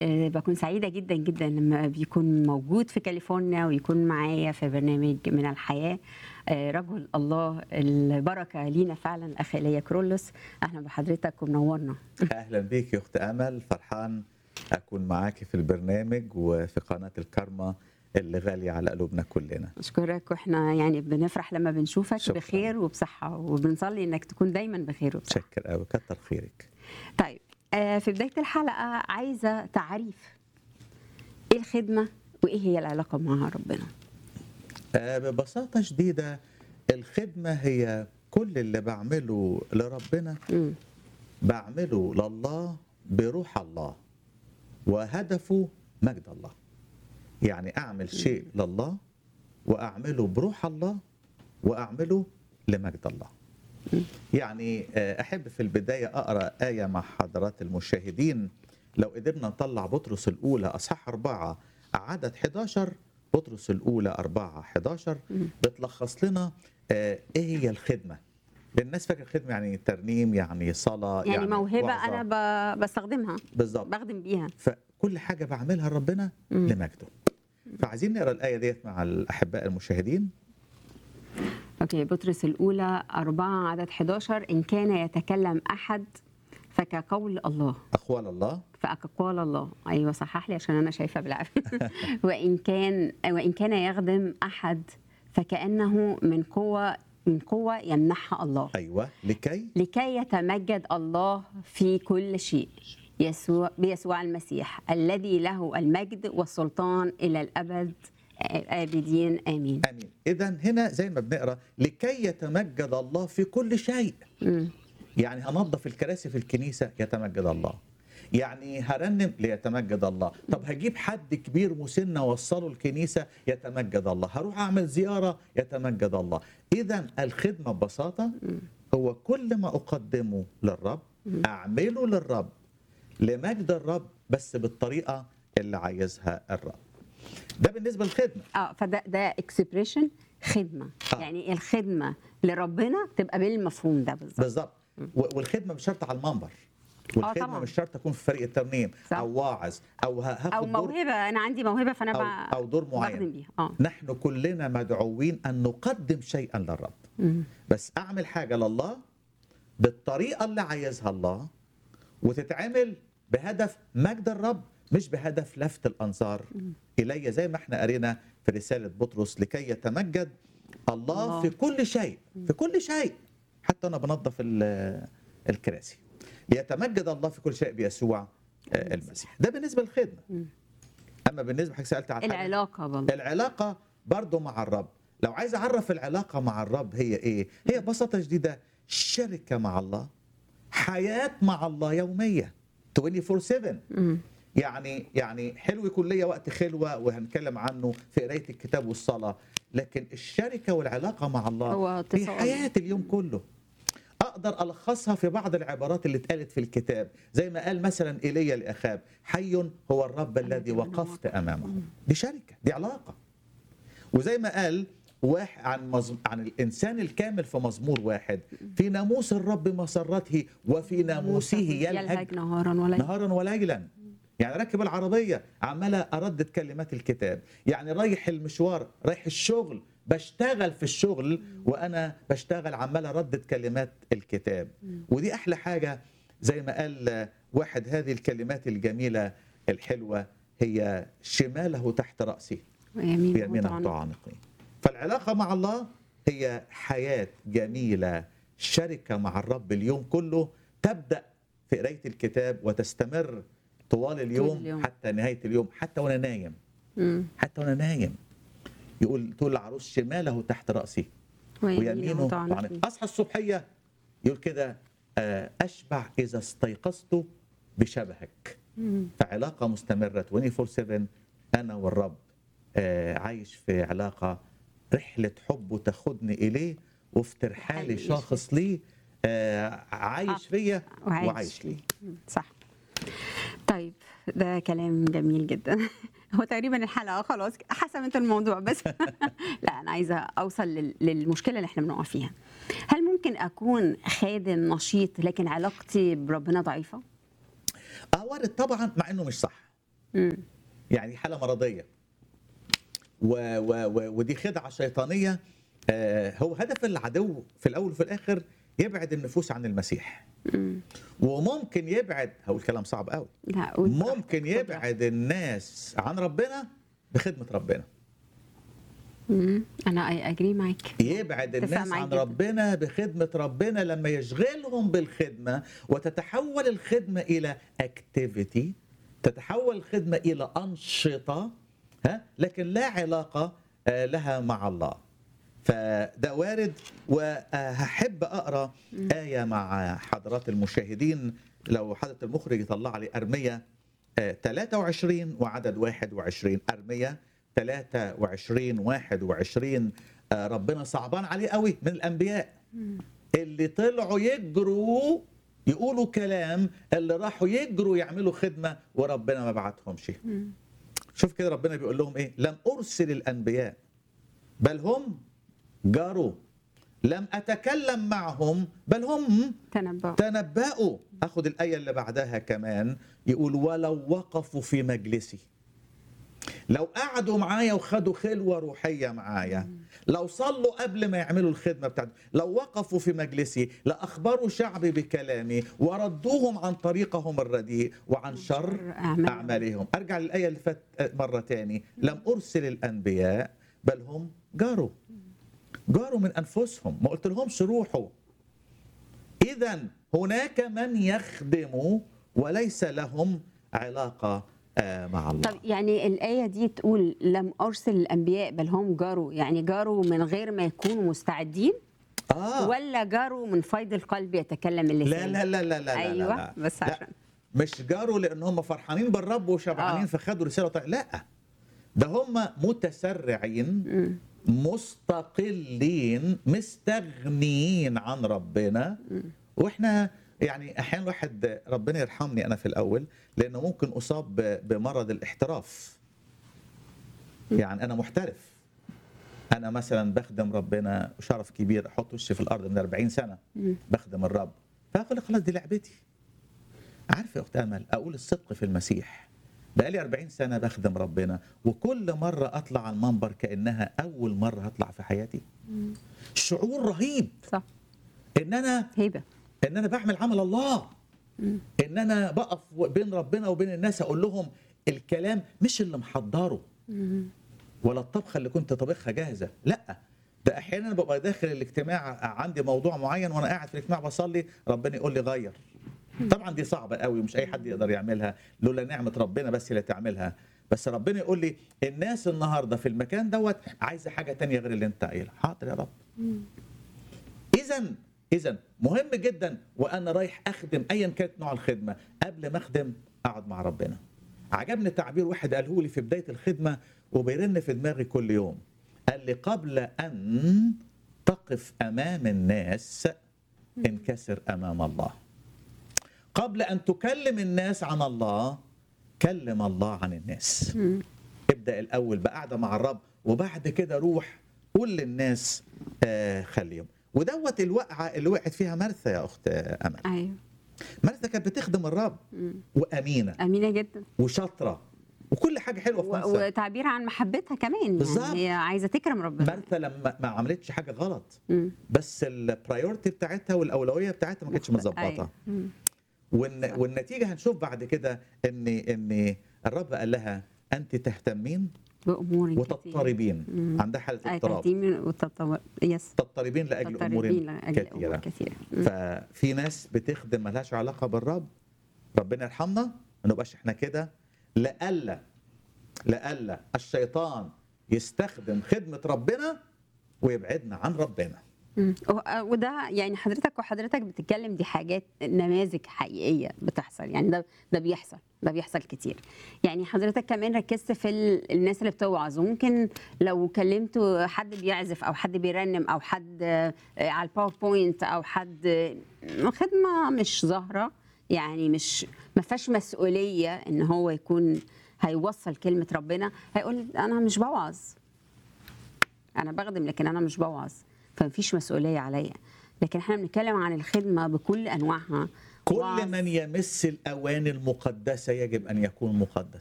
آه، بكون سعيدة جدا جدا لما بيكون موجود في كاليفورنيا ويكون معايا في برنامج من الحياة آه، رجل الله البركة لينا فعلا أخي إيليا كرولوس أهلا بحضرتك ومنورنا اهلا بيك يا اخت امل فرحان اكون معاكي في البرنامج وفي قناه الكرمه اللي غاليه على قلوبنا كلنا أشكرك وإحنا يعني بنفرح لما بنشوفك شكراً. بخير وبصحة وبنصلي إنك تكون دايما بخير وبصحة متشكر قوي كتر خيرك طيب آه، في بداية الحلقة عايزة تعريف إيه الخدمة وإيه هي العلاقة مع ربنا آه، ببساطه شديده الخدمه هي كل اللي بعمله لربنا مم. بعمله لله بروح الله وهدفه مجد الله يعني اعمل شيء لله واعمله بروح الله واعمله لمجد الله يعني آه، احب في البدايه اقرا ايه مع حضرات المشاهدين لو قدرنا نطلع بطرس الاولى اصحاح أربعة عدد 11 بطرس الاولى 4 11 بتلخص لنا آه، ايه هي الخدمه الناس فاكر الخدمه يعني ترنيم يعني صلاه يعني, موهبة وعظة. أنا ب- بستخدمها بالظبط بخدم بيها فكل حاجه بعملها لربنا مم. لمجده فعايزين نقرا الايه ديت مع الاحباء المشاهدين أوكي بطرس الأولى أربعة عدد 11 إن كان يتكلم أحد فكقول الله اقوال الله فكقول الله أيوة صحح لي عشان أنا شايفة بالعافية وإن كان وإن كان يخدم أحد فكأنه من قوة من قوة يمنحها الله ايوه لكي لكي يتمجد الله في كل شيء يسوع بيسوع المسيح الذي له المجد والسلطان إلى الأبد آبدين آمين امين اذا هنا زي ما بنقرا لكي يتمجد الله في كل شيء مم. يعني هنظف الكراسي في الكنيسه يتمجد الله يعني هرنم ليتمجد الله طب هجيب حد كبير مسن اوصله الكنيسه يتمجد الله هروح اعمل زياره يتمجد الله اذا الخدمه ببساطه هو كل ما اقدمه للرب اعمله للرب لمجد الرب بس بالطريقه اللي عايزها الرب ده بالنسبه للخدمه اه فده ده اكسبريشن خدمه آه. يعني الخدمه لربنا تبقى بالمفهوم ده بالظبط بالظبط و- والخدمه مش شرط على المنبر والخدمه طبعاً. مش شرط اكون في فريق الترنيم صح. او واعظ او ه- هاخد او دور موهبه انا عندي موهبه فانا أو, ب- أو دور بخدم معين بيها اه نحن كلنا مدعوين أن نقدم شيئا للرب مم. بس أعمل حاجة لله بالطريقة اللي عايزها الله وتتعمل بهدف مجد الرب مش بهدف لفت الأنظار إلي زي ما احنا قرينا في رسالة بطرس لكي يتمجد الله, الله. في كل شيء في كل شيء حتى أنا بنظف ال- الكراسي ليتمجد الله في كل شيء بيسوع آه، المسيح ده بالنسبة للخدمة أما بالنسبة حضرتك سألت عن حاجة العلاقه برضه العلاقة برضو مع الرب لو عايز أعرف العلاقة مع الرب هي إيه هي ببساطة شديدة شركة مع الله حياة مع الله يومية 24/7 مم. يعني يعني حلو يكون ليا وقت خلوة وهنتكلم عنه في قراية الكتاب والصلاة لكن الشركة والعلاقة مع الله هو هي اتصال. حياة اليوم كله اقدر الخصها في بعض العبارات اللي اتقالت في الكتاب زي ما قال مثلا ايليا لاخاب حي هو الرب الذي وقفت امامه دي شركه دي علاقه وزي ما قال واحد عن مز... عن الانسان الكامل في مزمور واحد في ناموس الرب مسرته وفي ناموسه يلهج يلهج نهارا ولا نهارا وليلا يعني راكب العربيه عمال اردد كلمات الكتاب يعني رايح المشوار رايح الشغل بشتغل في الشغل وانا بشتغل عمال اردد كلمات الكتاب ودي احلى حاجه زي ما قال واحد هذه الكلمات الجميله الحلوه هي شماله تحت راسي ويمين بيمينه وطعنه. تعانقني فالعلاقة مع الله هي حياة جميلة شركة مع الرب اليوم كله تبدأ في قراية الكتاب وتستمر طوال اليوم, اليوم. حتى نهاية اليوم حتى وأنا نايم مم. حتى وأنا نايم يقول تقول العروس شماله تحت رأسي ويمينه وطعنه. طعنت أصحى الصبحية يقول كده آه، أشبع إذا استيقظت بشبهك مم. فعلاقة مستمرة 24/7 أنا والرب آه، عايش في علاقة رحلة حب تاخدني إليه وفي ترحالي حقيقي. شاخص ليه آه، عايش فيا وعايش وعايش ليه مم. صح طيب ده كلام جميل جدا هو تقريبا الحلقه خلاص حسمت الموضوع بس لا انا عايزه اوصل لل- للمشكله اللي احنا بنقع فيها هل ممكن اكون خادم نشيط لكن علاقتي بربنا ضعيفه اه وارد طبعا مع انه مش صح مم. يعني حاله مرضيه و و و ودي خدعه شيطانيه آه، هو هدف العدو في الاول وفي الاخر يبعد النفوس عن المسيح مم. وممكن يبعد هقول كلام صعب قوي لا قول ممكن براحتك، اتفضل. يبعد الناس عن ربنا بخدمه ربنا مم. انا اي اجري معاك يبعد اتفق الناس معاك عن جداً. ربنا بخدمة ربنا لما يشغلهم بالخدمة وتتحول الخدمة إلى اكتيفيتي تتحول الخدمة إلى أنشطة ها لكن لا علاقة آه، لها مع الله فده وارد وهحب أقرأ آية مع حضرات المشاهدين لو حضرة المخرج يطلع لي أرمية آه، 23 وعدد 21 أرمية 23 21 آه، ربنا صعبان عليه قوي من الأنبياء اللي طلعوا يجروا يقولوا كلام اللي راحوا يجروا يعملوا خدمة وربنا ما بعتهمش شوف كده ربنا بيقول لهم ايه لم ارسل الانبياء بل هم جاروا لم اتكلم معهم بل هم تنبأ تنبأوا اخد الايه اللي بعدها كمان يقول ولو وقفوا في مجلسي لو قعدوا معايا وخدوا خلوه روحيه معايا لو صلوا قبل ما يعملوا الخدمه بتاعتهم لو وقفوا في مجلسي لاخبروا شعبي بكلامي وردوهم عن طريقهم الرديء وعن شر أعمالهم. اعمالهم ارجع للايه اللي فات مره تاني لم ارسل الانبياء بل هم جاروا جاروا من انفسهم ما قلت لهمش روحوا اذا هناك من يخدموا وليس لهم علاقه آه، مع الله طب يعني الآية دي تقول لم أرسل الأنبياء بل هم جاروا يعني جاروا من غير ما يكونوا مستعدين اه ولا جاروا من فيض القلب يتكلم لا اللسان لا لا لا لا أيوة لا لا. بس لا. عشان مش جاروا لان هم فرحانين بالرب وشبعانين آه. فخدوا رساله طيب. لا ده هم متسرعين مم. مستقلين مستغنيين عن ربنا واحنا يعني احيانا الواحد ربنا يرحمني انا في الاول لانه ممكن اصاب ب- بمرض الاحتراف يعني انا محترف انا مثلا بخدم ربنا شرف كبير احط وشي في الارض من 40 سنه مم. بخدم الرب فاقول لك خلاص دي لعبتي عارف يا اخت امل اقول الصدق في المسيح بقالي 40 سنه بخدم ربنا وكل مره اطلع على المنبر كانها اول مره هطلع في حياتي شعور رهيب صح ان انا هيبة ان انا بعمل عمل الله ان انا بقف بين ربنا وبين الناس اقول لهم الكلام مش اللي محضره ولا الطبخه اللي كنت طابخها جاهزه لا ده احيانا ببقى داخل الاجتماع عندي موضوع معين وانا قاعد في الاجتماع بصلي ربنا يقول لي غير طبعا دي صعبه قوي ومش اي حد يقدر يعملها لولا نعمه ربنا بس اللي تعملها بس ربنا يقول لي الناس النهارده في المكان دوت عايزه حاجه تانية غير اللي انت قايلها حاضر يا رب اذا اذا مهم جدا وانا رايح اخدم ايا كانت نوع الخدمه قبل ما اخدم اقعد مع ربنا عجبني تعبير واحد قاله لي في بدايه الخدمه وبيرن في دماغي كل يوم قال لي قبل ان تقف امام الناس انكسر امام الله قبل ان تكلم الناس عن الله كلم الله عن الناس ابدا الاول بقعده مع الرب وبعد كده روح قول للناس آه خليهم ودوت الوقعه اللي وقعت فيها مرثا يا اخت آه، امل أيوة مرثا كانت بتخدم الرب وامينه أمينة جدا وشاطره وكل حاجه حلوه في و- مرثا وتعبير عن محبتها كمان بالظبط. يعني هي عايزة تكرم ربنا مرثا لما ما عملتش حاجه غلط مم. بس البرايورتي بتاعتها والاولويه بتاعتها ما كانتش متظبطه أيوة. مم. والن... والنتيجه هنشوف بعد كده ان ان الرب قال لها انت تهتمين بأمور كتير. وتضطربين مم. عندها حاله أي اضطراب تهتيم وتطور يس تضطربين لاجل امور تضطربين لأجل أمور كثيره كثيرة مم. ففي ناس بتخدم ملهاش علاقه بالرب ربنا يرحمنا ما نبقاش احنا كده لألا لألا الشيطان يستخدم خدمه ربنا ويبعدنا عن ربنا مم. و- وده يعني حضرتك وحضرتك بتتكلم دي حاجات نماذج حقيقيه بتحصل يعني ده ده بيحصل ده بيحصل كتير يعني حضرتك كمان ركزت في ال- الناس اللي بتوعظ وممكن لو كلمت حد بيعزف او حد بيرنم او حد آه، على الباوربوينت او حد آه، خدمه مش ظاهره يعني مش ما فيهاش مسؤوليه ان هو يكون هيوصل كلمه ربنا هيقول انا مش بوعظ انا بخدم لكن انا مش بوعظ فمفيش مسؤوليه عليا لكن احنا بنتكلم عن الخدمه بكل انواعها كل وعظ. من يمس الاواني المقدسه يجب ان يكون مقدس